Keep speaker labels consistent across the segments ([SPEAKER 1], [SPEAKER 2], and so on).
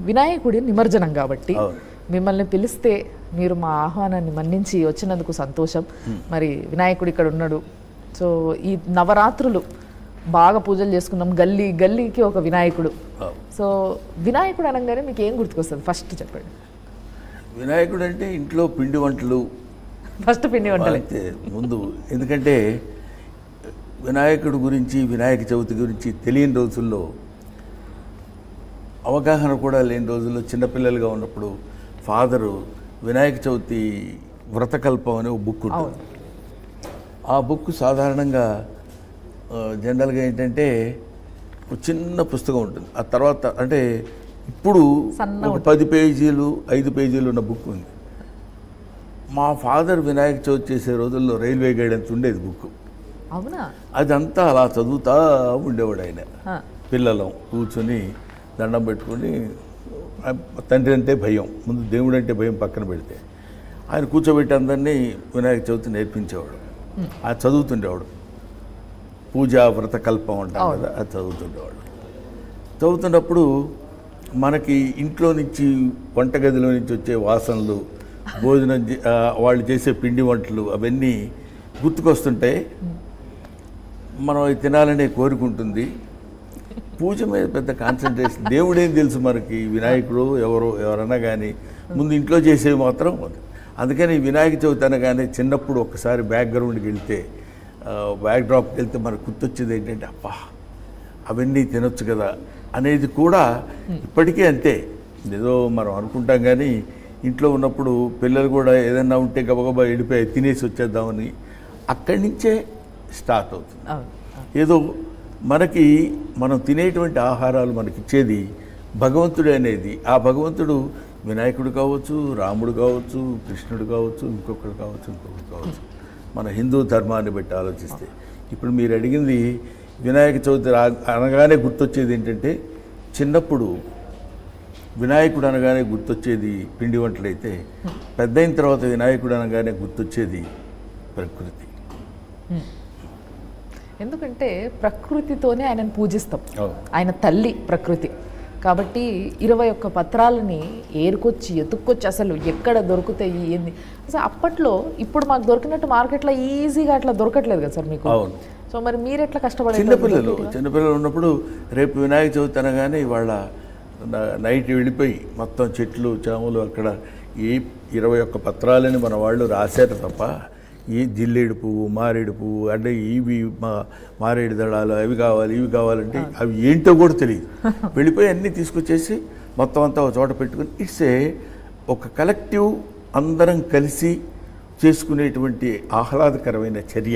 [SPEAKER 1] వినాయకుడి నిమజ్జనం కాబట్టి
[SPEAKER 2] అవును.
[SPEAKER 1] మిమ్మల్ని పిలిస్తే మీరు మా ఆహ్వానాన్ని మన్నించి వచ్చినందుకు సంతోషం మరి వినాయకుడు ఇక్కడ ఉన్నాడు సో ఈ నవరాత్రులు బాగా పూజలు చేసుకున్నాం గల్లీ గల్లీకి ఒక వినాయకుడు
[SPEAKER 2] అవును.
[SPEAKER 1] సో వినాయకుడు అనగానే మీకు ఏం గుర్తుకొస్తుంది ఫస్ట్ చెప్పండి
[SPEAKER 2] వినాయకుడు అంటే ఇంట్లో పిండి వంటలు
[SPEAKER 1] ఫస్ట్ పిండి వంటలే
[SPEAKER 2] అంతే ముందు ఎందుకంటే వినాయకుడు గురించి వినాయక చవితి గురించి తెలియని రోజుల్లో అవగాహన కూడా లేని రోజుల్లో చిన్నపిల్లలుగా ఉన్నప్పుడు ఫాదరు వినాయక చవితి వ్రతకల్పం అనే ఒక బుక్ ఉంటుంది
[SPEAKER 1] అవును
[SPEAKER 2] ఆ బుక్ సాధారణంగా ఆ, జనరల్గా ఏంటంటే ఒక చిన్న పుస్తకం ఉంటుంది ఆ తర్వాత అంటే ఇప్పుడు
[SPEAKER 1] సన్నగా
[SPEAKER 2] ఒక పది పేజీలు ఐదు పేజీలు ఉన్న బుక్ ఉంది మా ఫాదర్ వినాయక చవితి చేసే రోజుల్లో రైల్వే గైడ్ అంత ఉండేది బుక్
[SPEAKER 1] అవునా
[SPEAKER 2] అదంతా అలా చదువుతా ఉండేవాడు ఆయన
[SPEAKER 1] ఆ,
[SPEAKER 2] పిల్లలం కూర్చొని దండం పెట్టుకొని ఆ తండ్రి అంటే భయం ముందు దేవుడు అంటే భయం పక్కన పెడితే ఆయన కూర్చోబెట్టి అందరినీ వినాయక చవితి నేర్పించేవాడు అది చదువుతుండేవాడు పూజా వ్రత కల్పం అంటాం కదా అది చదువుతుండేవాడు చదువుతున్నప్పుడు మనకి ఇంట్లో నుంచి వంటగదిలో నుంచి వచ్చే వాసనలు భోజనం చే- ఆ, వాళ్ళు చేసే పిండి వంటలు అవన్నీ గుర్తుకొస్తుంటాయి మనం అవి తినాలనే కోరుకుంటుంది పూజ మీద పెద్ద కాన్సన్ట్రేషన్ దేవుడేం తెలుసు మనకి వినాయకుడు ఎవరో ఎవరన్నా కానీ ముందు ఇంట్లో చేసేవి మాత్రం ఉంది. అందుకని వినాయక చవితి అనగానే చిన్నప్పుడు ఒకసారి బ్యాక్గ్రౌండ్కి వెళ్తే బ్యాక్ డ్రాప్కి వెళ్తే మనకు గుర్తొచ్చేది ఏంటంటే అబ్బా అవన్నీ తినొచ్చు కదా అనేది కూడా ఇప్పటికీ అంతే ఏదో మనం అనుకుంటాం కానీ ఇంట్లో ఉన్నప్పుడు పిల్లలు కూడా ఏదన్నా ఉంటే గబగబా వెళ్ళిపోయి తినేసి వచ్చేద్దామని అక్కడి నుంచే స్టార్ట్ అవుతుంది
[SPEAKER 1] అవును
[SPEAKER 2] ఏదో మనకి మనం తినేటువంటి ఆహారాలు మనకి ఇచ్చేది భగవంతుడు అనేది ఆ భగవంతుడు వినాయకుడు కావచ్చు రాముడు కావచ్చు కృష్ణుడు కావచ్చు ఇంకొకరు కావచ్చు ఇంకొకరు కావచ్చు మన హిందూ ధర్మాన్ని బట్టి ఆలోచిస్తే ఇప్పుడు మీరు అడిగింది వినాయక చవితి రా- అనగానే గుర్తొచ్చేది ఏంటంటే చిన్నప్పుడు వినాయకుడు అనగానే గుర్తొచ్చేది పిండి వంటలైతే పెద్ద అయిన తర్వాత వినాయకుడు అనగానే గుర్తొచ్చేది ప్రకృతి
[SPEAKER 1] ఎందుకంటే ప్రకృతితోనే ఆయనను పూజిస్తాం
[SPEAKER 2] అవును.
[SPEAKER 1] ఆయన తల్లి ప్రకృతి కాబట్టి ఇరవై ఒక్క పత్రాలని ఏరుకొచ్చి ఎత్తుక్కొచ్చి అసలు ఎక్కడ దొరుకుతాయి ఏంది అసలు అప్పట్లో ఇప్పుడు మాకు దొరికినట్టు మార్కెట్లో ఈజీగా అట్లా దొరకట్లేదు కదా సార్ మీకు
[SPEAKER 2] అవును.
[SPEAKER 1] సో మరి మీరు ఎట్లా కష్టపడారు
[SPEAKER 2] చిన్నపిల్లలు చిన్నపిల్లలు ఉన్నప్పుడు రేపు వినాయక చవితి అనగానే ఇవాళ న- నైట్ వెళ్ళిపోయి మొత్తం చెట్లు చేమలు అక్కడ ఏ ఇరవై ఒక్క పత్రాలని మన వాళ్ళు రాశారు తప్ప ఈ జిల్లేడు పువ్వు మారేడు పువ్వు అంటే ఇవి మా మారేడు దళాలు అవి కావాలి ఇవి కావాలంటే అవి ఏంటో కూడా తెలియదు వెళ్ళిపోయి అన్నీ తీసుకొచ్చేసి మొత్తం అంతా ఒక చోట పెట్టుకుని ఇట్స్ ఏ ఒక కలెక్టివ్ అందరం కలిసి చేసుకునేటువంటి ఆహ్లాదకరమైన చర్య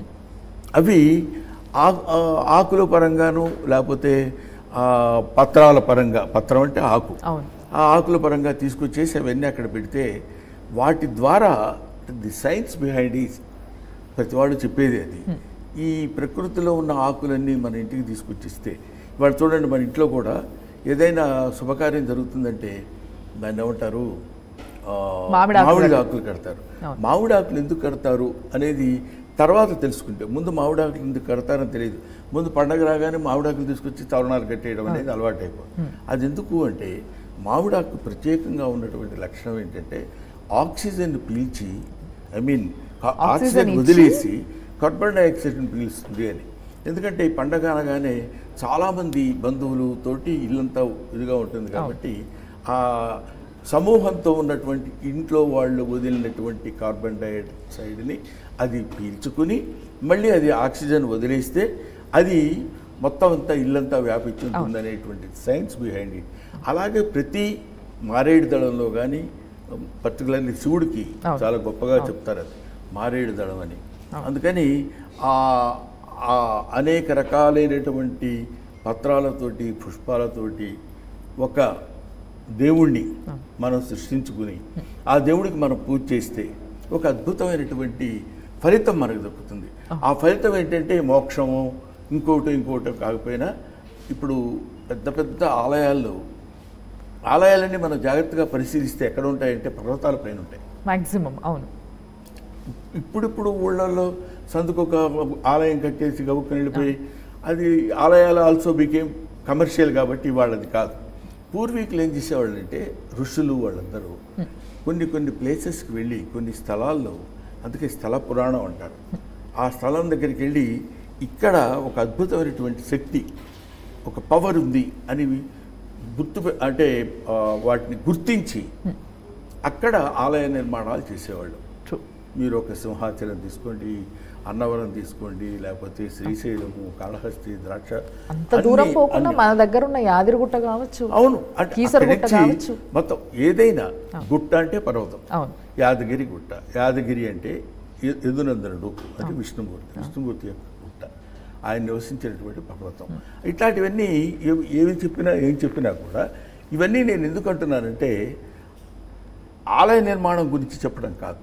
[SPEAKER 2] అవి ఆ- ఆ ఆకుల పరంగాను లేకపోతే ఆ పత్రాల పరంగా పత్రం అంటే ఆకు
[SPEAKER 1] అవును
[SPEAKER 2] ఆ ఆకుల పరంగా తీసుకొచ్చేసి అవన్నీ అక్కడ పెడితే వాటి ద్వారా ది సైన్స్ బిహైండ్ ఈస్ ప్రతివాడు చెప్పేది అది ఈ ప్రకృతిలో ఉన్న ఆకులన్నీ మన ఇంటికి తీసుకొచ్చిస్తే ఇవాళ చూడండి మన ఇంట్లో కూడా ఏదైనా శుభకార్యం జరుగుతుందంటే దాన్ని ఏమంటారు ఆ,
[SPEAKER 1] మామిడి ఆకులు
[SPEAKER 2] మామిడి ఆకులు కడతారు
[SPEAKER 1] అవును.
[SPEAKER 2] మామిడి ఆకులు ఎందుకు కడతారు అనేది తర్వాత తెలుసుకుంటే ముందు మామిడి ఆకులు ఎందుకు కడతారని తెలియదు ముందు పండగ రాగానే మామిడి ఆకులు తీసుకొచ్చి తవరణాలు కట్టేయడం అనేది అలవాటు అయిపోయింది అది ఎందుకు అంటే మామిడి ఆకు ప్రత్యేకంగా ఉన్నటువంటి లక్షణం ఏంటంటే ఆక్సిజన్ పీల్చి ఐ మీన్
[SPEAKER 1] ఆక్సిజన్
[SPEAKER 2] ఆక్సిజన్
[SPEAKER 1] ఇచ్చి-
[SPEAKER 2] వదిలేసి కార్బన్ డైఆక్సైడ్ని పీలుస్తుంది అని ఎందుకంటే ఈ పండగ అనగానే చాలామంది బంధువులు తోటి ఇల్లంతా ఇదిగా ఉంటుంది కాబట్టి ఆ సమూహంతో ఉన్నటువంటి ఇంట్లో వాళ్ళు వదిలినటువంటి కార్బన్ డైఆక్సైడ్ని అది పీల్చుకుని మళ్ళీ అది ఆక్సిజన్ వదిలేస్తే అది మొత్తం అంతా ఇల్లంతా వ్యాపించి ఉంటుంది అనేటువంటి సైన్స్ బిహైండ్ ఇట్ అలాగే ప్రతి మారేడు దళంలో కానీ పర్టికులర్లీ శివుడికి
[SPEAKER 1] అవును.
[SPEAKER 2] చాలా గొప్పగా చెప్తారు అది మారేడు దళం అని అందుకని ఆ ఆ అనేక రకాలైనటువంటి పత్రాలతోటి పుష్పాలతోటి ఒక దేవుణ్ణి మనం సృష్టించుకుని ఆ దేవుడికి మనం పూజ చేస్తే ఒక అద్భుతమైనటువంటి ఫలితం మనకు దక్కుతుంది ఆ ఫలితం ఏంటంటే మోక్షము ఇంకోటి ఇంకోటి కాకపోయినా ఇప్పుడు పెద్ద పెద్ద ఆలయాల్లో ఆలయాలన్నీ మనం జాగ్రత్తగా పరిశీలిస్తే ఎక్కడ ఉంటాయంటే పర్వతాల పైన ఉంటాయి
[SPEAKER 1] మ్యాక్సిమం అవును
[SPEAKER 2] ఇప్పుడిప్పుడు ఊళ్ళల్లో సందుకు ఒక ఆలయం కట్టేసి గబుక్కని వెళ్ళిపోయి అది ఆలయాలు ఆల్సో బికేమ్ కమర్షియల్ కాబట్టి వాళ్ళది కాదు పూర్వీకులు ఏం చేసేవాళ్ళు అంటే ఋషులు వాళ్ళందరూ కొన్ని కొన్ని ప్లేసెస్కి వెళ్ళి కొన్ని స్థలాల్లో అందుకే స్థల పురాణం అంటారు ఆ స్థలం దగ్గరికి వెళ్ళి ఇక్కడ ఒక అద్భుతమైనటువంటి శక్తి ఒక పవర్ ఉంది అని గుర్తు అంటే ఆ, వాటిని గుర్తించి అక్కడ ఆలయ నిర్మాణాలు చేసేవాళ్ళు
[SPEAKER 1] ట్రూ
[SPEAKER 2] మీరు ఒక సింహాచలం తీసుకోండి అన్నవరం తీసుకోండి లేకపోతే శ్రీశైలము కాళహస్తి ద్రాక్ష
[SPEAKER 1] అంత దూరం
[SPEAKER 2] అన్ని-
[SPEAKER 1] పోకుండా
[SPEAKER 2] అన్ని-
[SPEAKER 1] మన దగ్గర ఉన్న యాదిరిగుట్ట కావచ్చు
[SPEAKER 2] అవును అంటే
[SPEAKER 1] కీసరగుట్ట
[SPEAKER 2] అక్కడి నుంచి
[SPEAKER 1] కావచ్చు.
[SPEAKER 2] మొత్తం ఏదైనా గుట్ట అంటే పర్వతం
[SPEAKER 1] అవును
[SPEAKER 2] యాదగిరి గుట్ట యాదగిరి అంటే ఎ- యదునందనుడు అంటే విష్ణుమూర్తి విష్ణుమూర్తి యొక్క గుట్ట ఆయన నివసించినటువంటి పర్వతం ఇట్లాంటివన్నీ ఏవి- ఏవి చెప్పినా ఏం చెప్పినా కూడా ఇవన్నీ నేను ఎందుకు అంటున్నానంటే ఆలయ నిర్మాణం గురించి చెప్పడం కాదు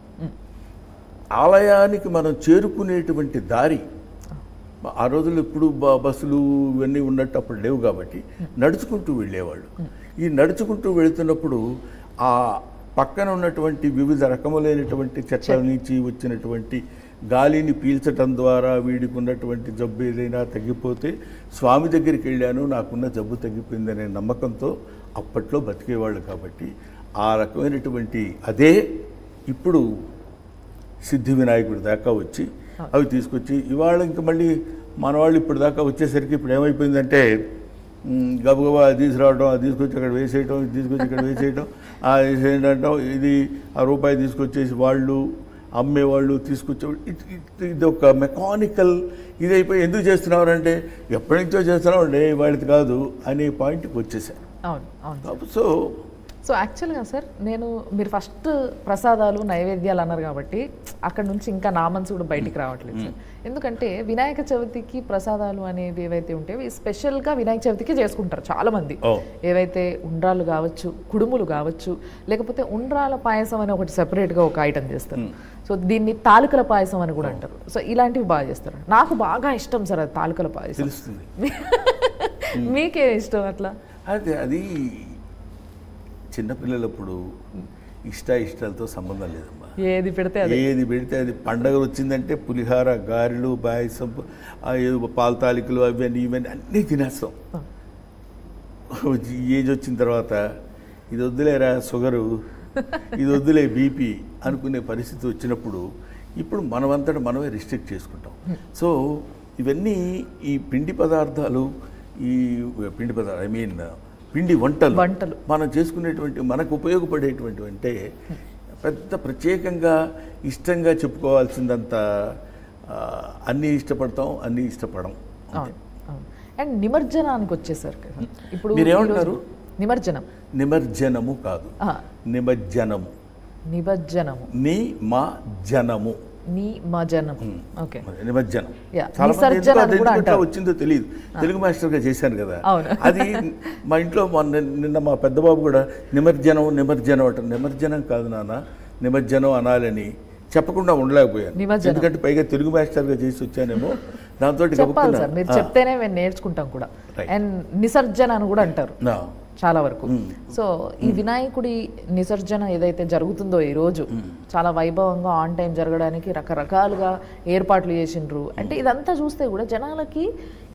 [SPEAKER 2] ఆలయానికి మనం చేరుకునేటువంటి దారి ఆ రోజుల్లో ఇప్పుడు బ- బస్సులు ఇవన్నీ ఉన్నట్టు అప్పుడు లేవు కాబట్టి నడుచుకుంటూ వెళ్ళేవాళ్ళు ఈ నడుచుకుంటూ వెళుతున్నప్పుడు ఆ పక్కన ఉన్నటువంటి వివిధ రకములైనటువంటి చెట్ల నుంచి వచ్చినటువంటి గాలిని పీల్చటం ద్వారా వీడికి ఉన్నటువంటి జబ్బు ఏదైనా తగ్గిపోతే స్వామి దగ్గరికి వెళ్ళాను నాకున్న జబ్బు తగ్గిపోయిందనే నమ్మకంతో అప్పట్లో బతికేవాళ్ళు కాబట్టి ఆ రకమైనటువంటి అదే ఇప్పుడు సిద్ధి వినాయకుడి దాకా వచ్చి అవి తీసుకొచ్చి ఇవాళ ఇంకా మళ్ళీ మన వాళ్ళు ఇప్పుడు దాకా వచ్చేసరికి ఇప్పుడు ఏమైపోయిందంటే మ్, గబగబా అది తీసుకురావడం అది తీసుకొచ్చి అక్కడ వేసేయటం ఇది తీసుకొచ్చి ఇక్కడ వేసేయటం ఆ వేసేయడం అంటాం ఇది ఆ రూపాయి తీసుకొచ్చేసి వాళ్ళు అమ్మేవాళ్ళు తీసుకొచ్చే ఇట్- ఇట్- ఇది ఒక మెకానికల్ ఇది అయిపోయి ఎందుకు చేస్తున్నారంటే ఎప్పటి నుంచో చేస్తున్నామండి వాళ్ళది కాదు అనే పాయింట్కి వచ్చేసారు
[SPEAKER 1] అవును అవును
[SPEAKER 2] సో
[SPEAKER 1] సో యాక్చువల్గా సార్ నేను మీరు ఫస్ట్ ప్రసాదాలు నైవేద్యాలు అన్నారు కాబట్టి అక్కడ నుంచి ఇంకా నా మనసు కూడా బయటికి రావట్లేదు సార్ ఎందుకంటే వినాయక చవితికి ప్రసాదాలు అనేవి ఏవైతే ఉంటాయో స్పెషల్గా వినాయక చవితికి చేసుకుంటారు చాలా మంది
[SPEAKER 2] ఓ.
[SPEAKER 1] ఏవైతే ఉండ్రాలు కావచ్చు కుడుములు కావచ్చు లేకపోతే ఉండ్రాల పాయసం అని ఒకటి సెపరేట్గా ఒక ఐటమ్ చేస్తారు సో దీన్ని తాలికల పాయసం అని కూడా అంటారు సో ఇలాంటివి బాగా చేస్తారు నాకు బాగా ఇష్టం సార్ అది తాలికల పాయసం
[SPEAKER 2] తెలుస్తుంది
[SPEAKER 1] మీకే ఇష్టం అట్లా
[SPEAKER 2] అదే అది చిన్నపిల్లలప్పుడు ఇష్ట ఇష్టాలతో సంబంధం లేదమ్మా
[SPEAKER 1] ఏది పెడితే అది
[SPEAKER 2] ఏది పెడితే అది పండగ వచ్చిందంటే పులిహార గారెలు పాయసం ఆ ఏదో పాల తాలికలు అవన్నీ ఇవన్నీ అన్నీ తినేస్తాం ఈ ఏజ్ వచ్చిన తర్వాత ఇది వద్దులేరా షుగరు ఇది వద్దులే బీపీ అనుకునే పరిస్థితి వచ్చినప్పుడు ఇప్పుడు మనమంతట మనమే రిస్ట్రిక్ట్ చేసుకుంటాం సో ఇవన్నీ ఈ పిండి పదార్థాలు ఈ పిండి పదార్థాలు ఐ మీన్ పిండి వంటలు
[SPEAKER 1] వంటలు.
[SPEAKER 2] మనం చేసుకునేటువంటి మనకు ఉపయోగపడేటువంటి అంటే పెద్ద ప్రత్యేకంగా ఇష్టంగా చెప్పుకోవాల్సిందంత ఆ, అన్నీ ఇష్టపడతాం అన్నీ ఇష్టపడం
[SPEAKER 1] అవును అవును అండ్ నిమజ్జనానికి వచ్చేసరికి కదా, ఇప్పుడు
[SPEAKER 2] మీరేమంటారు?
[SPEAKER 1] ఈరోజు నిమజ్జనం
[SPEAKER 2] నిమజ్జనము కాదు
[SPEAKER 1] ఆ,
[SPEAKER 2] నిమజ్జనము
[SPEAKER 1] నిమజ్జనము
[SPEAKER 2] ని మా జనము
[SPEAKER 1] నిమజ్జనం ఓకే
[SPEAKER 2] నిమజ్జనం
[SPEAKER 1] Yeah,
[SPEAKER 2] చాలా మంది
[SPEAKER 1] విసర్జన
[SPEAKER 2] ఎందుకు
[SPEAKER 1] అని
[SPEAKER 2] అది
[SPEAKER 1] కూడా
[SPEAKER 2] ఎందుకు అట్లా
[SPEAKER 1] అంటారు.
[SPEAKER 2] వచ్చిందో తెలియదు తెలుగు మాస్టర్గా చేశాను కదా
[SPEAKER 1] అవును.
[SPEAKER 2] అది మా ఇంట్లో మొన్న నిన్న మా పెద్ద బాబు కూడా నిమజ్జనం నిమజ్జనం అంటారు నిమజ్జనం కాదు నాన్న నిమజ్జనం అనాలని చెప్పకుండా ఉండలేకపోయాను
[SPEAKER 1] నిమజ్జనం.
[SPEAKER 2] ఎందుకంటే పైగా తెలుగు మాస్టర్గా చేసి వచ్చానేమో దాంతో
[SPEAKER 1] చెప్పాలి సార్ మీరు చెప్తేనే మేము నేర్చుకుంటాం కూడా
[SPEAKER 2] Right.
[SPEAKER 1] అండ్ నిసర్జన అని కూడా అంటారు చాలా వరకు సో ఈ వినాయకుడి నిసర్జన ఏదైతే జరుగుతుందో ఈ రోజు చాలా వైభవంగా ఆన్ టైం జరగడానికి రకరకాలుగా ఏర్పాట్లు చేసిండ్రు అంటే ఇదంతా చూస్తే కూడా జనాలకి